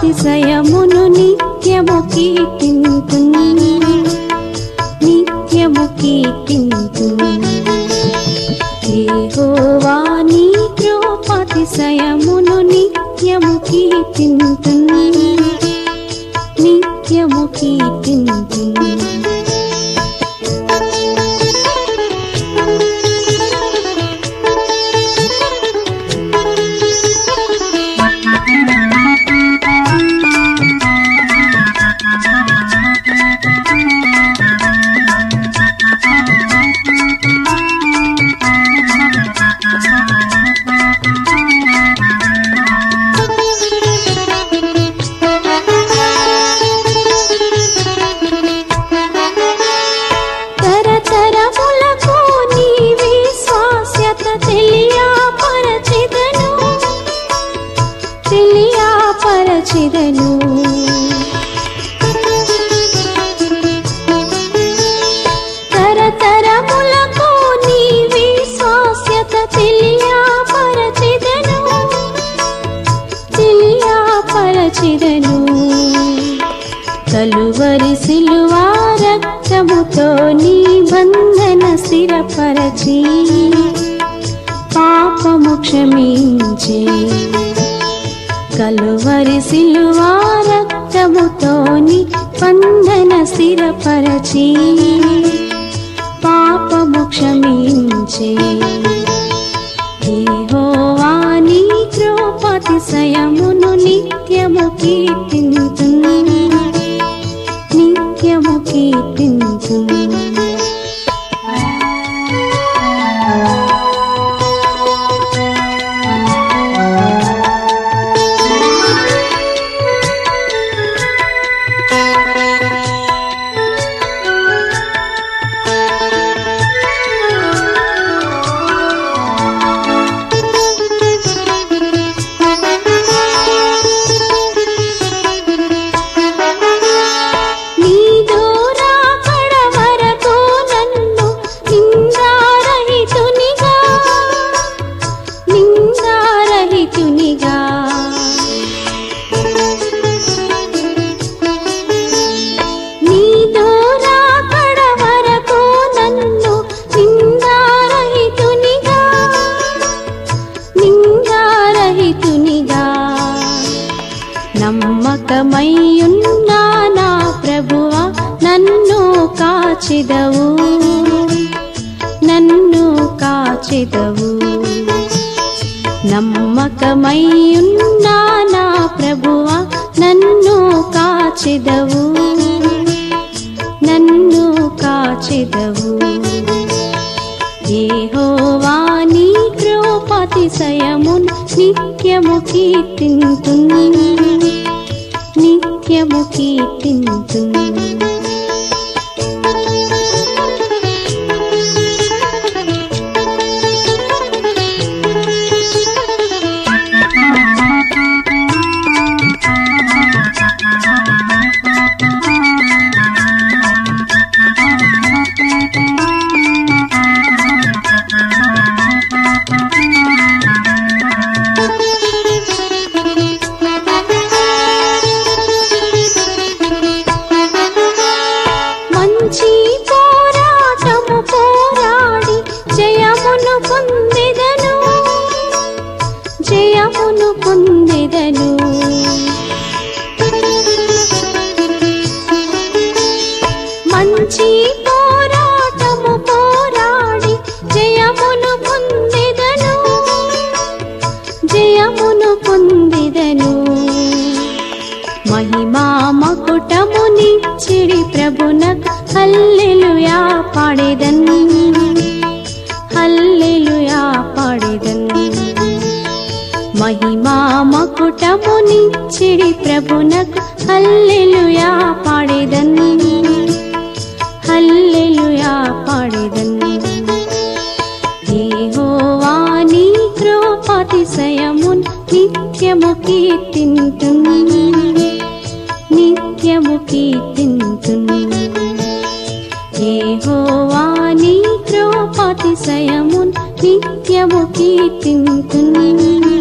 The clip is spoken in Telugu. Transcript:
కృపాతిశయమును నిత్యము కీర్తింతు నిత్యము కీర్తింతు యెహోవా నీ కృపాతిశయమును నిత్యము కీర్తింతు నిత్యము కీర్తింతు తరతరములకు నీ విశ్వాస్యత తెలియపరచిదను తెలియపరచిదను తరతరములకు నీ విశ్వాస్యత తెలియపరచిదను తెలియపరచిదను కలువరి సిలువా రక్తముతో నీ బంధన స్థిరపరచి పాపము క్షమించే కలువరి సిలువా రక్తముతో నీ బంధన స్థిరపరచి పాపము క్షమించే యెహోవా నీ కృపాతిశయమును నిత్యము కీర్తింతు నిత్యము కీర్తింతు నీ దూరాకడ వరకు నన్ను నిందారహితునిగా నిందారహితునిగా నీ దూరాకడ వరకు నన్ను నిందారహితునిగా నిందారహితునిగా నమ్మకమయ్యున్నా నా ప్రభువ నన్ను కాచిదవు నన్ను కాచిదవు నమ్మకమయ్యున్నా నా ప్రభువ నన్ను కాచిదవు నన్ను కాచిదవు యెహోవా నీ కృపాతిశయమున్ నిత్యము కీర్తింతు నిత్యము కీర్తింతు మంచి పోరాటము పోరాడి జయమును పొందెదను జయమును పొందెదను మంచి పోరాటము పోరాడి జయమును పొందెదను జయమును పొందెదను మహిమా మకుటమునిచ్చిడి ప్రభునక్ హల్లెలూయా పాడేదన్ హల్లెలూయా పాడేదన్ మహిమా మకుటమునిచ్చిడి ప్రభునక్ హల్లెలూయా పాడేదన్ హల్లెలూయా పాడేదన్ యెహోవా నీ కృపాతిశయమున్ నిత్యము కీర్తింతు నిత్యము కీర్తింతు యెహోవా నీ కృపాతిశయమున్ నిత్యము కీర్తింతు